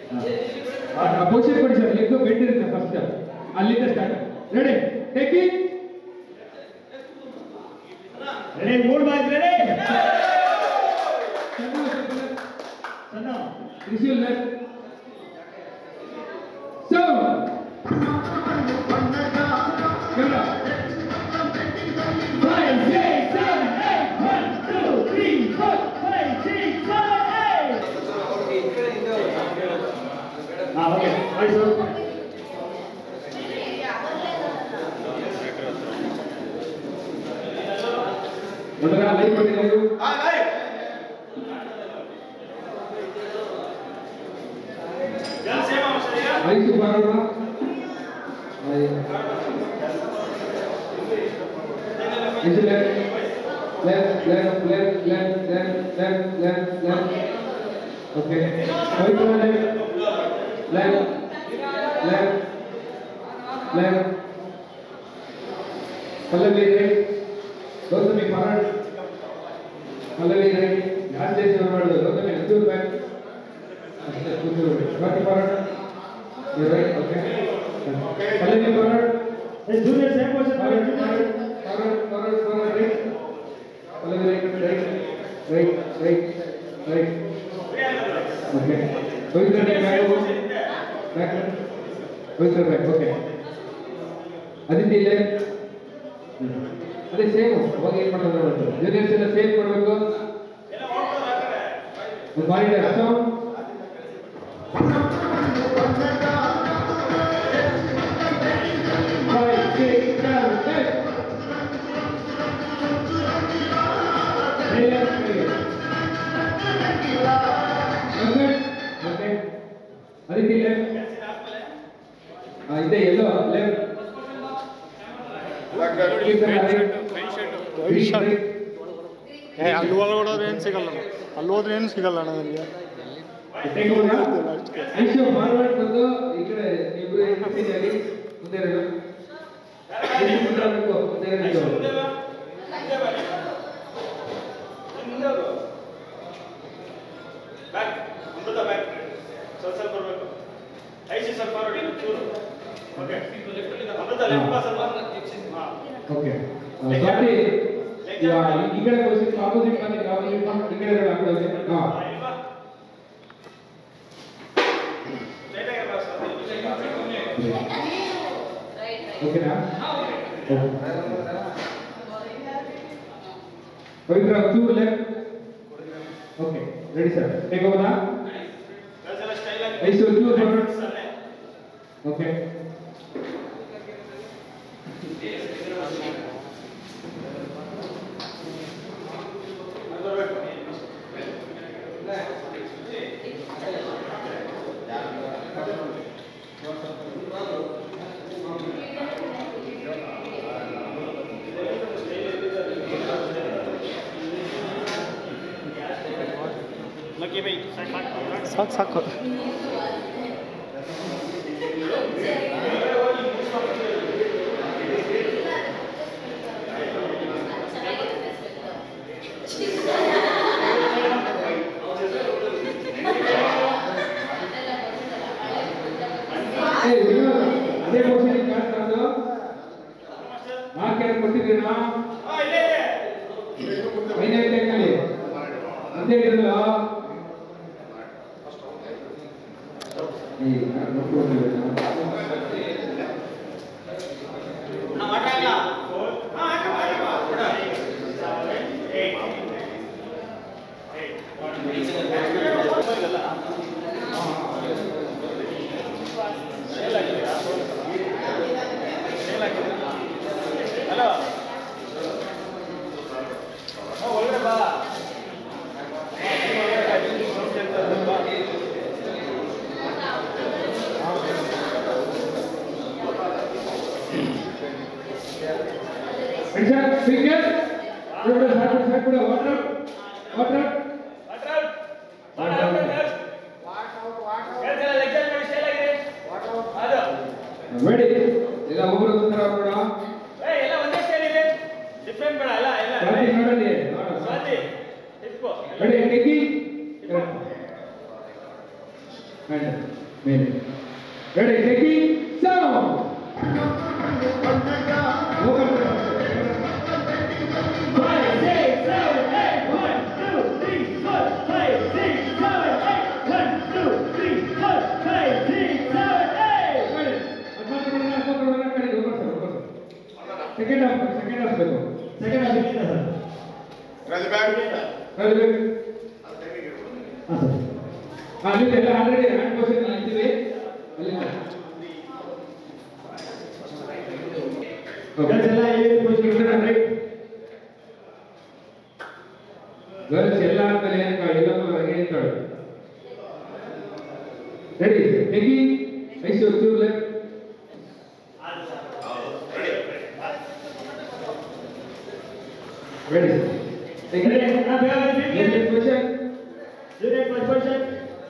Position ಕೊಡಿ sir leg bend ಇರುತ್ತೆ first ಅಲ್ಲಿಂದ start ready taking ready mood boys ready ಸಣ್ಣ receive left so camera Five, six, seven, eight. One, two, three, four, five, six, seven, eight. ಹಾ okay ಆಯ್ತು ಮೊದಲ live ಕೊಟ್ಟಿದ್ದೀವಿ ಐದು ಬಾರಣ ಇದು left left left left left left left left left okay ಐದು left left left left Pallavi right Gautami forward Pallavi right ಜಾಸ್ತಿ ಜೋರು ಮಾಡೋದು ಗೌತಮಿ ಹದಿಮೂರು ಬ್ಯಾಕ್ ಅಷ್ಟೇ ಕೂತ್ಕೊಳ್ಳಿ ಬಾಕಿ forward you right okay Pallavi forward junior same position forward forward forward forward right Pallavi right right right right right okay Pavitra back back Pavitra back okay Aditi left ಅದೇ same ಅವಾಗ ಏನ್ ಮಾಡೋದು ನೋಡೋದು ಜೂನಿಯರ್ಸ್ ಎಲ್ಲ ಸೇಮ್ ಮಾಡಬೇಕು ಒಂದು ಮಾಡಿದ್ದಾರೆ ಅಸೋ ಅದಕ್ಕೆ ಲೆಫ್ಟ್ ಇದೆ ಎಲ್ಲೋ ಲೆಫ್ಟ್ ಏ ಅಲ್ಲಿ ಒಳಗಡೆ ಏನು ಸಿಗಲ್ಲ ಅಲ್ಲಿ ಹೋದ್ರೆ ಏನು ಸಿಗಲ್ಲ ಅಣ್ಣ ನನಗೆ ಐಶು ಫಾರ್ವರ್ಡ್ ಬಂದು ಈ ಕಡೆ ಇಬ್ರು ನಿಂತಿದ್ದೀರಿ ಮುಂದೆ ಇರೋದು ಇಲ್ಲಿ ಮುಂದೆ ಹೋಗ್ಬೇಕು, ಮುಂದೆ ಇರೋದು. ಬ್ಯಾಕ್ ಮುಂದದ ಬ್ಯಾಕ್ ಸ್ವಲ್ಪ ಸ್ವಲ್ಪ ಬರಬೇಕು ಐಸಿ ಸ್ವಲ್ಪ ಫಾರ್ವರ್ಡ್ ಇನ್ನು ಚೂರು ಓಕೆ ಮುಂದದ ಲೆಫ್ಟ್ ಪಾಸ್ ಅಲ್ವಾ ಹಾಂ ಓಕೆ ಆ, ಸ್ವಾತಿ ಯಾ- ಈ ಕಡೆ ಪೊಸಿಷನ್ ಆಪೋಸಿಟ್ ಬಂದು ಆಪೋಸಿಟ್ ಬಂದು ಈ ಕಡೆ ಇರೋದು ಆ ಕಡೆ ಹೋಗಿ. ಹಾ ಇಲ್ವಾ ಸ್ಟ್ರೈಟ್ ಆಗಿ ಪಾಸ್ ಓಕೆನಾ Pavitra two left okay ready sir take over ಎಲ್ಲ ಸ್ಟೈಲ್ ಆಗಿ ಐಸು ಟೂ ಫಾರ್ವರ್ಡ್ ಸೊನ್ನೆ ಓಕೆ ಅದು ಬರಬೇಕು ಲಕ್ಕಿ ಬೈ ಸಾಕು ಸಾಕು ಸಾಕು ಏ ವಿನೋದ್, ಅದೇ ಪೊಸಿಷನ್ ಕ್ಲಾಸ್ ತಂದು ಮಾರ್ಕ್ ಏನು ಕೊಟ್ಟಿದ್ದೀರಾ ಹಾಂ ಇಲ್ಲೇ ಇದೆ ಐದನೇ ಟೆಕ್ನಲ್ಲಿ ಅಂದೇ ಇರಲ್ಲ ಏ ನಾನು ನೋಡ್ಕೊಂಡಿಲ್ಲ ನಾವು ಆಟ ಇಲ್ಲ ಹಾಂ ಹಾಕಪ್ಪ ಹಾಕಪ್ಪ ಬಿಡ ಏಯ್ ಹಲೋ ಒಳಗಡೆ ಬಾ Richard, speaker. Producer, side side ಕೂಡ water, water. Ready? ಈಗ ಒಬ್ರು ಉತ್ತರ ಕೊಡ. ಸ್ವಾತಿ ನೋಡಲಿ. ನೋಡು. Ready, taking. ಹ್ಯಾಂಡ್ ಮೇಲೆ ready taking sound Five, six, seven, eight. One, two, three, four, five, six, seven, eight. One, two, three, four, five, six, seven, eight. Second half second half ಬೇಕು Second half ಎಲ್ಲಿದೆ sir? ಅಲ್ಲಿ ಹಾಂ sir ಅಲ್ಲಿ ಎಲ್ಲ already hand Poshan ಇದ್ದೀವಿ ಅಲ್ಲಿ girls ಎಲ್ಲ ಎಲ್ಲಿ ಪೋಷನ್ ಗರ್ಲ್ಸ್ ಎಲ್ಲ ಅಂದ್ಮೇಲೆ ಏನಕ್ಕ ಎಲ್ಲಮ್ಮ ಹೊರಗೆ ನಿಂತಾಳು ರೆಡಿ ಟೆಗಿ ಐಸು ಚೂರ್ ಲೆಫ್ಟ್ ರೆಡಿ Ready? ಹಾ, ಬೇಗ ಬೇಗ ಬೇಗ. Next position Junior first position.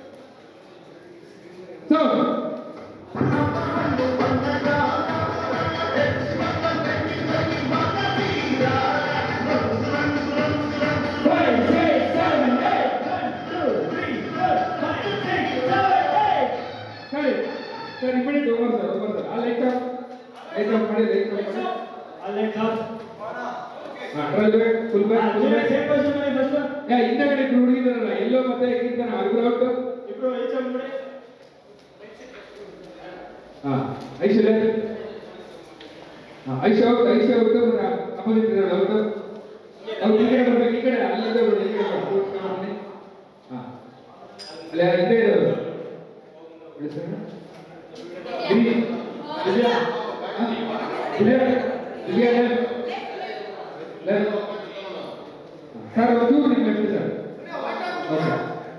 So Five, six, seven, eight. One, two, three, four, five, six, seven, eight. ಸರಿ ಸರಿ ಬಿಡಿ ಓವರ್ ಸರ್ ಓವರ್ ಸರ್ ಆ ಲೈಟ್ ಆಫ್ ಲೈಟ್ ಆಫ್ ಮಾಡಿ ಲೈಟ್ ಆಫ್ ಮಾಡಿ All legs up. ಹಾ try back full ಹಾ, back full junior back same position ಮಾಡಿ first one. ಯಾ ಹಿಂದಗಡೆ ಇಬ್ರು ಹುಡುಗಿದಾರಲ್ಲ ಎಲ್ಲೋ ಮತ್ತೆ ಕೀರ್ತನ ಅವ್ರಿಬ್ರು ಔಟ್ ಇಬ್ರು ಈಚೆ ಬಂದ್ಬಿಡಿ. ಹಾ ಐಶು ಲೆಫ್ಟ್ ಹಾ Aishu out Aishu out opposite ಇದ್ದಾರೆ ಔಟ್ ಅವ್ರು ಈ ಕಡೆ ಬರ್ಬೇಕು ಈ ಕಡೆ ಅಲ್ಲಿಂದ ಬಿಡಿ ಈ ಕಡೆ ಬರ್ಬೇಕು ಹಾ ಅಲ್ಲಿ ಯಾರು ಹಿಂದೆ ಇರೋದು ಬಿಡಿ ಸರ್ ಬಿಡಿ Vijaya. Divya Divya left left sir ಒಂದು ನಿಮ್ಮ left sir okay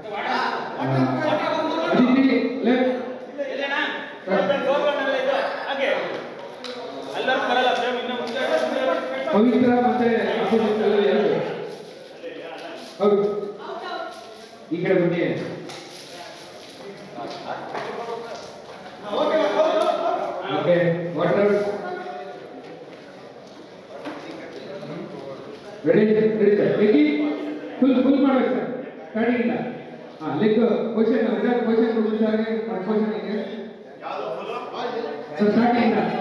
Aditi left ಎಲ್ಲೇನ? ಹೋಗ್ಬೇಕು, ಹೋಗೋಣ ಅಲ್ಲ ಇದು. ಹಾಗೆ. ಎಲ್ಲರೂ ಬರಲ್ಲ same ಇನ್ನು ಮುಂದೆ ಮುಂದೆ. ಪವಿತ್ರ ಮತ್ತೆ ಅಪೋಸಿಟ್ ಎಲ್ಲ ಎರಡು ಹೌದು ಈ ಕಡೆ ಬನ್ನಿ okay water ready ready sir ಲೆಗ್ಗಿ ಫುಲ್ ಫುಲ್ ಮಾಡ್ಬೇಕು ಸರ್ ಸ್ಟಾರ್ಟಿಂಗ್ ಇಂದ ಹಾಂ ಲೆಗ್ ಪೊಸಿಷನ್ ಪೊಸಿಷನ್ ಕೊಡಿ ಸರ್ ಪೊಸಿಷನ್ ಇದೆ ಸರ್ ಸ್ಟಾರ್ಟಿಂಗ್ ಇಂದ